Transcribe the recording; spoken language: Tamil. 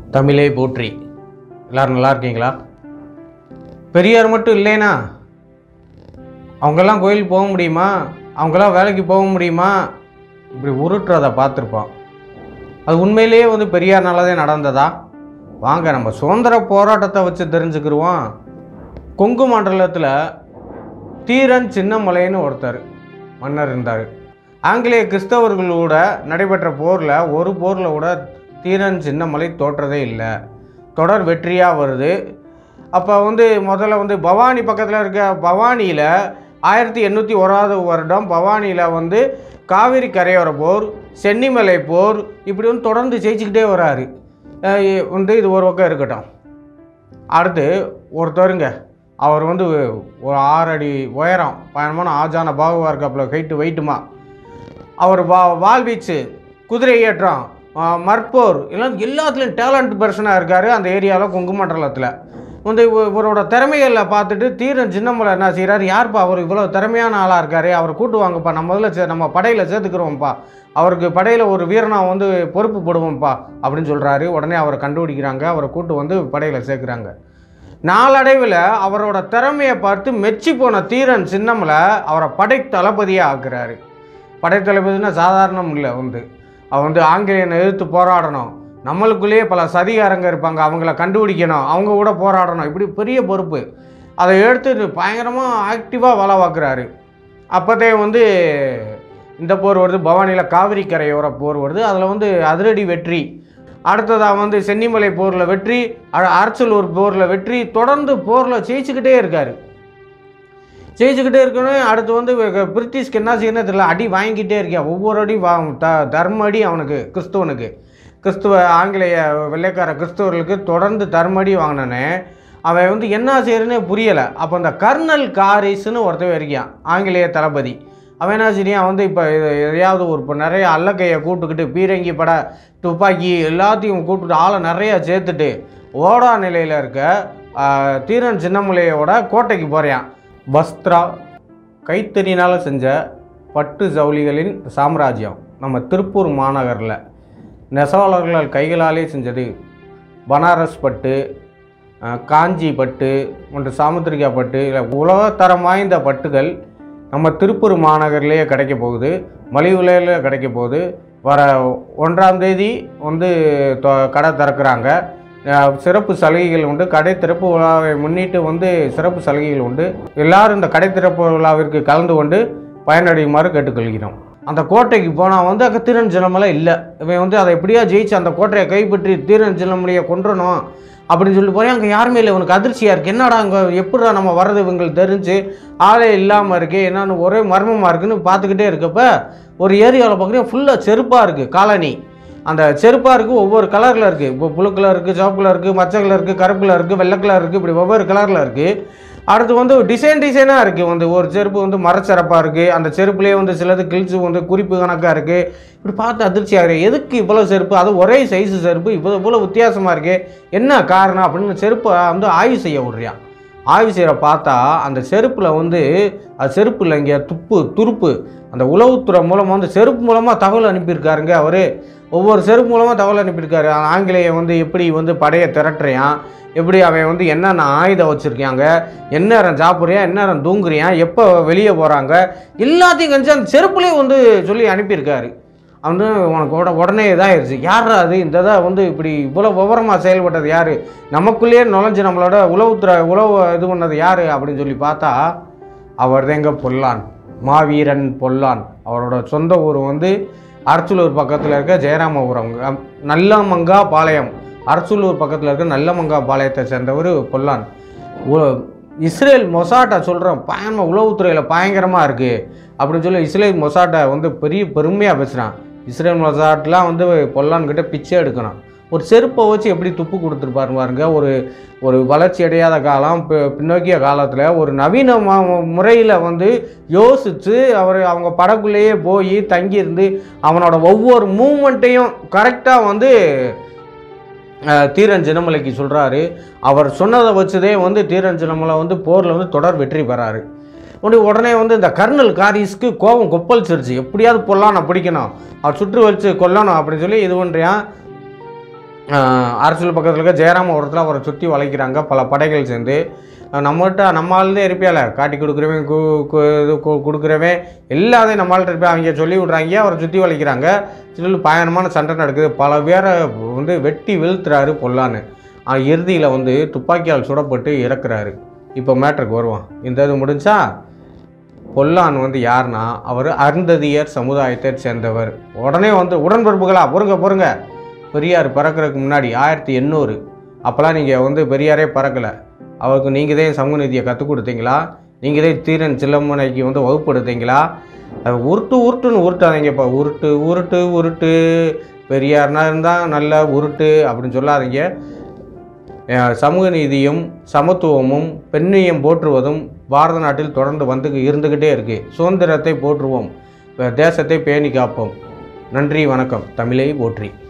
தமிழே போற்றி எல்லாரும் நல்லா இருக்கீங்களா பெரியார் மட்டும் இல்லைனா அவங்கெல்லாம் கோயிலுக்கு போக முடியுமா அவங்கெல்லாம் வேலைக்கு போக முடியுமா இப்படி உருட்டுறதை பார்த்துருப்போம் அது உண்மையிலேயே வந்து பெரியார்னாலதே நடந்ததா வாங்க நம்ம சுதந்திர போராட்டத்தை வச்சு தெரிஞ்சுக்கிருவோம் கொங்கு மண்டலத்தில் தீரன் சின்னமலைன்னு ஒருத்தர் மன்னர் இருந்தார் ஆங்கிலேய கிறிஸ்தவர்களோட நடைபெற்ற போரில் ஒரு போரில் கூட தீரன் சின்னமலை தோற்றதே இல்லை தொடர் வெற்றியாக வருது அப்போ வந்து முதல்ல வந்து பவானி பக்கத்தில் இருக்க பவானியில் ஆயிரத்தி எண்ணூற்றி ஓராவது வருடம் பவானியில் வந்து காவிரி கரையோர போர் சென்னிமலை போர் இப்படி வந்து தொடர்ந்து ஜெயிச்சுக்கிட்டே வராரு அஹ் வந்து இது ஒரு பக்கம் இருக்கட்டும் அடுத்து ஒருத்தருங்க அவர் வந்து ஒரு ஆறு அடி உயரம் பயணமான ஆஜான பாகுவா இருக்காப்புல ஹைட்டு வெயிட்டுமா அவர் வா வாழ்வீச்சு குதிரை ஏற்றம் ஆ, மற்போர் எல்லாம் எல்லாத்துலேயும் டேலண்ட் பர்சனாக இருக்கார் அந்த ஏரியாவில் கொங்கு மண்டலத்தில் வந்து இவ- இவரோட திறமைகளை பார்த்துட்டு தீரன் சின்னமலை என்ன செய்கிறார் யார்ப்பா அவர் இவ்வளோ திறமையான ஆளாக இருக்காரு அவரை கூட்டு வாங்கப்பா நம்ம முதல்ல சே நம்ம படையில் சேர்த்துக்கிறோம்ப்பா அவருக்கு படையில் ஒரு வீரனா வந்து பொறுப்பு போடுவோம்ப்பா அப்படின்னு சொல்கிறாரு உடனே அவரை கண்டுபிடிக்கிறாங்க அவரை கூட்டு வந்து படையில் சேர்க்குறாங்க நாளடைவில் அவரோட திறமையை பார்த்து மெச்சி போன தீரன் சின்னமலை அவரை படை தளபதியாக ஆக்குறாரு படை தளபதினா சாதாரணம் இல்லை வந்து அவன் வந்து ஆங்கிலேயனை எதிர்த்து போராடணும் நம்மளுக்குள்ளேயே பல சதிகாரங்க இருப்பாங்க அவங்கள கண்டுபிடிக்கணும் அவங்க கூட போராடணும் இப்படி பெரிய பொறுப்பு அதை எடுத்து பயங்கரமாக ஆக்டிவாக வேலை பார்க்குறாரு அப்போதே வந்து இந்த போர் வருது பவானியில் காவிரி கரையோர போர் வருது அதில் வந்து அதிரடி வெற்றி அடுத்ததாக வந்து சென்னிமலை போரில் வெற்றி அ- அரச்சலூர் போரில் வெற்றி தொடர்ந்து போரில் ஜெயிச்சுக்கிட்டே இருக்கார் ஜெயிச்சுக்கிட்டே இருக்கணும் அடுத்து வந்து க- பிரிட்டிஷ்க்கு என்ன செய்யணும் தெரியல அடி வாங்கிக்கிட்டே இருக்கேன் ஒவ்வொரு அடி வா த தர்ம அடி அவனுக்கு கிறிஸ்துவனுக்கு கிறிஸ்துவ ஆங்கிலேய வெள்ளைக்கார கிறிஸ்துவர்களுக்கு தொடர்ந்து தர்மடி வாங்கினோன்னே அவன் வந்து என்ன செய்யறதுனே புரியலை அப்போ அந்த கர்னல் காரிஸ்னு ஒருத்தவன் இருக்கான் ஆங்கிலேய தளபதி அவன் என்ன செய்யான் வந்து இப்போ எதையாவது ஒரு இப்போ நிறைய அல்லக்கையை கூப்பிட்டுக்கிட்டு பீரங்கி பட துப்பாக்கி எல்லாத்தையும் கூப்பிட்டுட்டு ஆளை நிறையா சேர்த்துட்டு ஓடா நிலையில் இருக்க ஆ, தீரன் சின்னமலையோட கோட்டைக்கு போகிறான் வஸ்த்ரா கைத்தறினால் செஞ்ச பட்டு ஜவுளிகளின் சாம்ராஜ்யம் நம்ம திருப்பூர் மாநகரில் நெசவாளர்கள் கைகளாலே செஞ்சது பனாரஸ் பட்டு அஹ், காஞ்சி பட்டு மற்றும் சாமுத்திரிகா பட்டு இல்லை உலகத்தரம் வாய்ந்த பட்டுகள் நம்ம திருப்பூர் மாநகர்லேயே கிடைக்க போகுது மலிவு விலையில் கிடைக்க போகுது வர ஒன்றாம் தேதி வந்து தொ- கடை திறக்கிறாங்க அஹ், சிறப்பு சலுகைகள் உண்டு கடை திறப்பு விழாவை முன்னிட்டு வந்து சிறப்பு சலுகைகள் உண்டு எல்லாரும் இந்த கடை திறப்பு விழாவிற்கு கலந்து கொண்டு பயனடையுமாறு கேட்டுக்கொள்கிறோம் அந்த கோட்டைக்கு போனால் வந்து அங்கே தீரன் சிலம்பலம் இல்லை இவன் வந்து அதை எப்படியா ஜெயிச்சு அந்த கோட்டையை கைப்பற்றி தீரன் சிலம்பலியை கொன்றணும் அப்படின்னு சொல்லி போய் அங்கே யாருமே இல்லை உனக்கு அதிர்ச்சியாக இருக்குது என்னடா அங்கே எப்படிடா நம்ம வர்றது இவங்களுக்கு தெரிஞ்சு ஆளே இல்லாமல் இருக்கே என்னன்னு ஒரே மர்மமாக இருக்குன்னு பார்த்துக்கிட்டே இருக்கப்ப ஒரு ஏரியாவில் பார்க்குறேன் ஃபுல்லாக செருப்பாக இருக்குது காலனி அந்த செருப்பாக இருக்குது ஒவ்வொரு கலரில் இருக்குது இப்போ புழு கலர் இருக்குது சிவப்பு கலர் இருக்குது மச்சை கலர் இருக்குது கருப்பு கலர் இருக்குது வெள்ளை கலர் இருக்குது இப்படி ஒவ்வொரு கலரில் இருக்குது அடுத்து வந்து டிசைன் டிசைனாக இருக்குது வந்து ஒரு செருப்பு வந்து மரச்செரப்பாக இருக்குது அந்த செருப்புலேயே வந்து சிலது கிழிச்சு வந்து குறிப்பு கணக்காக இருக்குது இப்படி பார்த்து அதிர்ச்சி ஆகுது எதுக்கு இவ்வளோ செருப்பு அது ஒரே சைஸு செருப்பு இவ்வளோ இவ்வளோ வித்தியாசமாக இருக்குது என்ன காரணம் அப்படின்னு செருப்பை வந்து ஆய்வு செய்ய விட்றியான் ஆய்வு செய்கிற பார்த்தா அந்த செருப்பில் வந்து அது செருப்பு இல்லைங்க துப்பு துருப்பு அந்த உளவுத்துறை மூலமாக வந்து செருப்பு மூலமாக தகவல் அனுப்பியிருக்காருங்க அவர் ஒவ்வொரு செருப்பு மூலமாக தகவல் அனுப்பியிருக்காரு ஆங்கிலேயன் வந்து எப்படி வந்து படையை திரட்டுறியான் எப்படி அவன் வந்து என்னென்ன ஆயுதம் வச்சுருக்காங்க எந்நேரம் சாப்பிட்றியான் எந்நேரம் தூங்குறியான் எப்போ வெளியே போகிறாங்க எல்லாத்தையும் கழிச்சு அந்த செருப்புலேயே வந்து சொல்லி அனுப்பியிருக்காரு வந்து உனக்கு உட உடனே இதாகிடுச்சு யாரா அது இந்த இதை வந்து இப்படி இவ்வளோ விவரமாக செயல்பட்டது யார் நமக்குள்ளேயே நுழைஞ்சு நம்மளோட உளவுத்துறை உளவு இது பண்ணது யார் அப்படின்னு சொல்லி பார்த்தா அவர் தாங்க பொல்லான் மாவீரன் பொல்லான் அவரோட சொந்த ஊர் வந்து அரச்சலூர் பக்கத்தில் இருக்க ஜெயராமபுரம் அம், நல்லமங்கா பாளையம் அரச்சலூர் பக்கத்தில் இருக்க நல்லமங்கா பாளையத்தை சேர்ந்தவர் பொல்லான் உ- இஸ்ரேல் மொசாட்டை சொல்கிறோம் பயங்கர உளவுத்துறையில் பயங்கரமாக இருக்குது அப்படின்னு சொல்லி இஸ்ரேல் மொசாட்டை வந்து பெரிய பெருமையாக பேசுகிறான் இஸ்ரேல் மொசாட்லாம் வந்து பொல்லான்கிட்ட பிச்சை எடுக்கணும் ஒரு செருப்பை வச்சு எப்படி துப்பு கொடுத்துருப்பாரு பாருங்க ஒரு ஒரு வளர்ச்சி அடையாத காலம் பி- பின்னோக்கிய காலத்தில் ஒரு நவீன முறையில் வந்து யோசித்து அவர் அவங்க படக்குள்ளேயே போய் தங்கியிருந்து அவனோட ஒவ்வொரு மூமெண்ட்டையும் கரெக்டாக வந்து அஹ், தீரன் சின்னமலைக்கு சொல்கிறாரு அவர் சொன்னதை வச்சதே வந்து தீரன் சின்னமலை வந்து போரில் வந்து தொடர் வெற்றி பெறாரு உடனே உடனே வந்து இந்த கர்னல் காரிஸ்க்கு கோபம் கொப்பளிச்சிருச்சு எப்படியாவது பொல்லான பிடிக்கணும் அவர் சுற்று வச்சு கொல்லணும் அப்படின்னு சொல்லி இது பண்ணுறியான் ஆஹ், அரசியல் பக்கத்தில் இருக்க ஜெயராமபுரத்தில் அவரை சுற்றி வளைக்கிறாங்க பல படைகள் சேர்ந்து ஆஹ், நம்மகிட்ட நம்ம ஆளுதே இருப்பியால காட்டி கொடுக்குறவன் கு கு- இது கு- கொடுக்குறவன் எல்லாத்தையும் நம்மள்ட்ட இருப்பேன் அவங்க சொல்லி விட்றாங்க அவரை சுற்றி வளைக்கிறாங்க சில பயணமான சண்டை நடக்குது பல பேரை வந்து வெட்டி வீழ்த்துறாரு பொல்லான்னு இறுதியில் வந்து துப்பாக்கியால் சுடப்பட்டு இறக்குறாரு இப்போ மேட்ருக்கு வருவான் இந்த இது முடிஞ்சா பொல்லான் வந்து யாருன்னா அவர் அருந்ததியர் சமுதாயத்தை சேர்ந்தவர் உடனே வந்து உடன்பிறப்புகளா பொறுங்க பொறுங்க பெரியார் பிறக்கிறதுக்கு முன்னாடி ஆயிரத்தி எண்ணூறு அப்போல்லாம் நீங்கள் வந்து பெரியாரே பறக்கலை அவருக்கு நீங்கள் தான் சமூக நீதியை கற்றுக் கொடுத்தீங்களா நீங்கள் தான் தீரன் சிலம்பனைக்கு வந்து வகுப்பு எடுத்தீங்களா அது உருட்டு உருட்டுன்னு உருட்டாதீங்க இப்போ உருட்டு உருட்டு உருட்டு பெரியார்னா இருந்தால் நல்ல உருட்டு அப்படின்னு சொல்லாதீங்க அஹ் சமூக நீதியும் சமத்துவமும் பெண்ணியம் போற்றுவதும் பாரத நாட்டில் தொடர்ந்து வந்து இருந்துக்கிட்டே இருக்குது சுதந்திரத்தை போற்றுவோம் தேசத்தை பேணி காப்போம் நன்றி வணக்கம் தமிழை போற்றி